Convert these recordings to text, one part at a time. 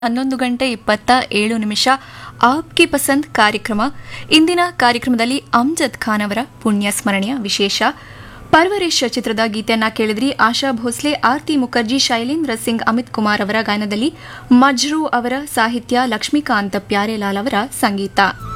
ಹನ್ನೊಂದು ಗಂಟೆ ಇಪ್ಪತ್ತ ಏಳು ನಿಮಿಷ ಆಪ್ಕಿ ಪಸಂದ್ ಕಾರ್ಯಕ್ರಮ ಇಂದಿನ ಕಾರ್ಯಕ್ರಮದಲ್ಲಿ ಅಮ್ಜದ್ ಖಾನ್ ಅವರ ಪುಣ್ಯ ಸ್ಮರಣೆಯ ವಿಶೇಷ ಪರ್ವರೇಶ್ ಚಿತ್ರದ ಗೀತೆಯನ್ನ ಕೇಳಿದ್ರಿ ಆಶಾ ಭೋಸ್ಲೆ ಆರ್ತಿ ಮುಖರ್ಜಿ ಶೈಲೇಂದ್ರ ಸಿಂಗ್ ಅಮಿತ್ ಕುಮಾರ್ ಅವರ ಗಾಯನದಲ್ಲಿ ಮಜ್ರೂ ಅವರ ಸಾಹಿತ್ಯ ಲಕ್ಷ್ಮೀಕಾಂತ್ ಪ್ಯಾರೇಲಾಲ್ ಅವರ ಸಂಗೀತ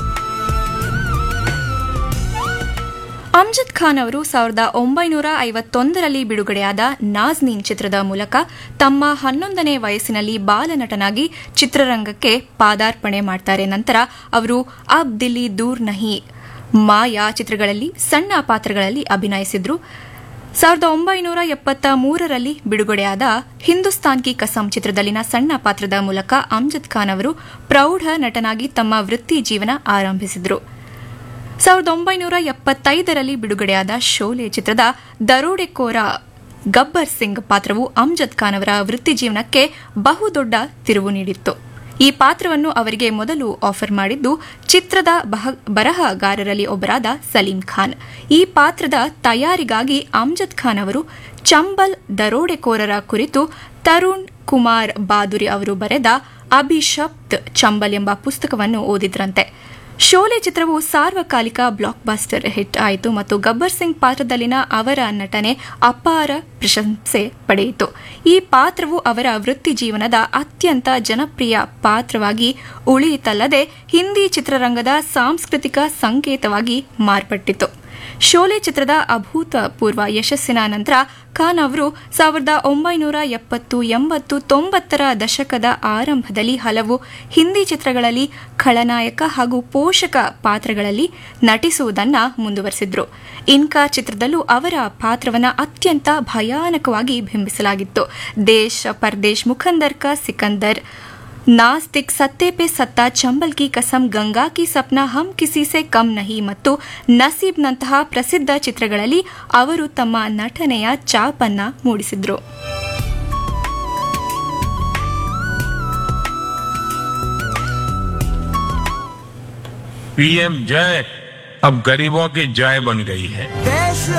ಅಮ್ಜದ್ ಖಾನ್ ಅವರು ಸಾವಿರದ ಒಂಬೈನೂರ ಐವತ್ತೊಂದರಲ್ಲಿ ಬಿಡುಗಡೆಯಾದ ನಾಜ್ನೀನ್ ಚಿತ್ರದ ಮೂಲಕ ತಮ್ಮ ಹನ್ನೊಂದನೇ ವಯಸ್ಸಿನಲ್ಲಿ ಬಾಲನಟನಾಗಿ ಚಿತ್ರರಂಗಕ್ಕೆ ಪಾದಾರ್ಪಣೆ ಮಾಡ್ತಾರೆ ನಂತರ ಅವರು ಅಬ್ ದಿಲ್ಲಿ ದೂರ್ ನಹಿ ಮಾಯಾ ಚಿತ್ರಗಳಲ್ಲಿ ಸಣ್ಣ ಪಾತ್ರಗಳಲ್ಲಿ ಅಭಿನಯಿಸಿದ್ರು ಸಾವಿರದ ಒಂಬೈನೂರ ಎಪ್ಪತ್ತ ಮೂರರಲ್ಲಿ ಬಿಡುಗಡೆಯಾದ ಹಿಂದೂಸ್ತಾನ್ ಕಿ ಕಸಂ ಚಿತ್ರದಲ್ಲಿನ ಸಣ್ಣ ಪಾತ್ರದ ಮೂಲಕ ಅಮ್ಜದ್ ಖಾನ್ ಅವರು ಪ್ರೌಢ ನಟನಾಗಿ ತಮ್ಮ ವೃತ್ತಿ ಜೀವನ ಆರಂಭಿಸಿದರು ಸಾವಿರದ ಒಂಬೈನೂರ ಎಪ್ಪತ್ತೈದರಲ್ಲಿ ಬಿಡುಗಡೆಯಾದ ಶೋಲೆ ಚಿತ್ರದ ದರೋಡೆಕೋರ ಗಬ್ಬರ್ ಸಿಂಗ್ ಪಾತ್ರವು ಅಮ್ಜದ್ ಖಾನ್ ಅವರ ವೃತ್ತಿ ಜೀವನಕ್ಕೆ ಬಹುದೊಡ್ಡ ತಿರುವು ನೀಡಿತ್ತು ಈ ಪಾತ್ರವನ್ನು ಅವರಿಗೆ ಮೊದಲು ಆಫರ್ ಮಾಡಿದ್ದು ಚಿತ್ರದ ಬಹ- ಬರಹಗಾರರಲ್ಲಿ ಒಬ್ಬರಾದ ಸಲೀಂ ಖಾನ್ ಈ ಪಾತ್ರದ ತಯಾರಿಗಾಗಿ ಅಮ್ಜದ್ ಖಾನ್ ಅವರು ಚಂಬಲ್ ದರೋಡೆಕೋರರ ಕುರಿತು ತರುಣ್ ಕುಮಾರ್ ಬಾದುರಿ ಅವರು ಬರೆದ ಅಭಿಶಪ್ತ್ ಚಂಬಲ್ ಎಂಬ ಪುಸ್ತಕವನ್ನು ಓದಿದ್ರಂತೆ ಶೋಲೆ ಚಿತ್ರವು ಸಾರ್ವಕಾಲಿಕ ಬ್ಲಾಕ್ ಬಾಸ್ಟರ್ ಹಿಟ್ ಆಯಿತು ಮತ್ತು ಗಬ್ಬರ್ ಸಿಂಗ್ ಪಾತ್ರದಲ್ಲಿನ ಅವರ ನಟನೆ ಅಪಾರ ಪ್ರಶಂಸೆ ಪಡೆಯಿತು ಈ ಪಾತ್ರವು ಅವರ ವೃತ್ತಿ ಜೀವನದ ಅತ್ಯಂತ ಜನಪ್ರಿಯ ಪಾತ್ರವಾಗಿ ಉಳಿಯಿತಲ್ಲದೆ ಹಿಂದಿ ಚಿತ್ರರಂಗದ ಸಾಂಸ್ಕೃತಿಕ ಸಂಕೇತವಾಗಿ ಮಾರ್ಪಟ್ಟಿತು ಶೋಲೆ ಚಿತ್ರದ ಅಭೂತಪೂರ್ವ ಯಶಸ್ಸಿನ ನಂತರ ಖಾನ್ ಅವರು ಸಾವಿರದ ಒಂಬೈನೂರ ಎಪ್ಪತ್ತು ಎಂಬತ್ತು ತೊಂಬತ್ತರ ದಶಕದ ಆರಂಭದಲ್ಲಿ ಹಲವು ಹಿಂದಿ ಚಿತ್ರಗಳಲ್ಲಿ ಖಳನಾಯಕ ಹಾಗೂ ಪೋಷಕ ಪಾತ್ರಗಳಲ್ಲಿ ನಟಿಸುವುದನ್ನ ಮುಂದುವರೆಸಿದ್ರು ಇನ್ಕಾ ಚಿತ್ರದಲ್ಲೂ ಅವರ ಪಾತ್ರವನ್ನು ಅತ್ಯಂತ ಭಯಾನಕವಾಗಿ ಬಿಂಬಿಸಲಾಗಿತ್ತು ದೇಶ್ ಪರ್ದೇಶ್ ಮುಖಂದರ್ ಕಾ ಸಿಕಂದರ್ ನಾಸ್ತಿಕ್ ಸತ್ತೆ ಪೆ ಸತ್ತ ಚಂಬಲ್ ಕಿ ಕಸಂ ಗಂಗಾ ಕಿ ಸಪ್ನ ಹಮ್ ಕಿಸಿ ಸೆ ಕಮ್ ನಹಿ ಮತ್ತು ನಸೀಬ್ನಂತಹ ಪ್ರಸಿದ್ಧ ಚಿತ್ರಗಳಲ್ಲಿ ಅವರು ತಮ್ಮ ನಟನೆಯ ಚಾಪನ್ನ ಮೂಡಿಸಿದ್ರು पीएम जय अब गरीबों की जय बन गई है